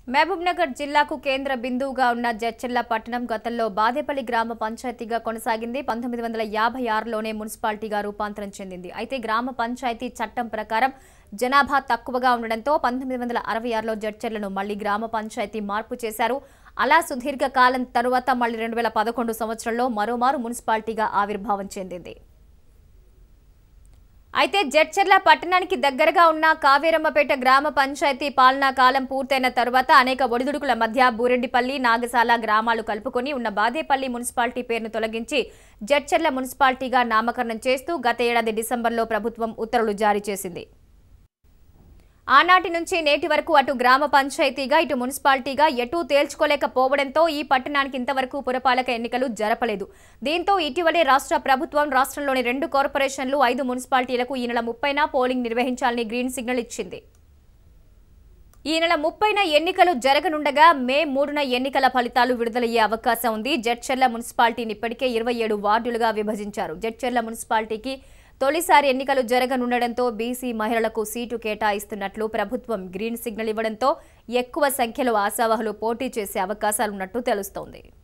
మహబూబ్నగర్ జిల్లాకు కేంద్ర బిందువుగా ఉన్న జడ్చెర్ల పట్టణం గతంలో బాదేపల్లి గ్రామ పంచాయతీగా కొనసాగింది పంతొమ్మిది వందల యాభై ఆరులోనే మున్సిపాలిటీగా రూపాంతరం చెందింది అయితే గ్రామ పంచాయతీ చట్టం ప్రకారం జనాభా తక్కువగా ఉండడంతో పంతొమ్మిది వందల అరవై ఆరులో జడ్చెర్లను మళ్లీ గ్రామ పంచాయతీ మార్పు చేశారు అలా సుదీర్ఘ కాలం తరువాత మళ్లీ రెండు వేల పదకొండు సంవత్సరంలో మరోమారు మున్సిపాలిటీగా ఆవిర్భావం చెందింది అయితే జడ్చర్ల పట్టణానికి దగ్గరగా ఉన్న కావేరమ్మపేట గ్రామ పంచాయతీ పాలనా కాలం పూర్తయిన తరువాత అనేక ఒడిదుడుకుల మధ్య బూరెడ్డిపల్లి నాగసాల గ్రామాలు కలుపుకొని ఉన్న బాదేపల్లి మున్సిపాలిటీ పేరును తొలగించి జడ్చర్ల మున్సిపాలిటీగా నామకరణం చేస్తూ గత ఏడాది డిసెంబర్లో ప్రభుత్వం ఉత్తర్వులు జారీ చేసింది ఆనాటి నుంచి నేటి వరకు అటు గ్రామ పంచాయతీగా ఇటు మున్సిపాలిటీగా ఎటూ తేల్చుకోలేకపోవడంతో ఈ పట్టణానికి ఇంతవరకు పురపాలక ఎన్నికలు జరపలేదు దీంతో ఇటీవలే రాష్ట్ర ప్రభుత్వం రాష్ట్రంలోని రెండు కార్పొరేషన్లు ఐదు మున్సిపాలిటీలకు ఈ నెల ముప్పైన పోలింగ్ నిర్వహించాలని గ్రీన్ సిగ్నల్ ఇచ్చింది ఈ నెల ముప్పైన ఎన్నికలు జరగనుండగా మే మూడున ఎన్నికల ఫలితాలు విడుదలయ్యే అవకాశం ఉంది జడ్చర్ల మున్సిపాలిటీని ఇప్పటికే ఇరవై ఏడు వార్డులుగా విభజించారు జడ్చర్ల మున్సిపాలిటీకి తొలిసారి ఎన్నికలు జరగనుండడంతో బీసీ మహిళలకు సీటు కేటాయిస్తున్నట్లు ప్రభుత్వం గ్రీన్ సిగ్నల్ ఇవ్వడంతో ఎక్కువ సంఖ్యలో ఆశావహులు పోటీ చేసే అవకాశాలున్నట్టు తెలుస్తోంది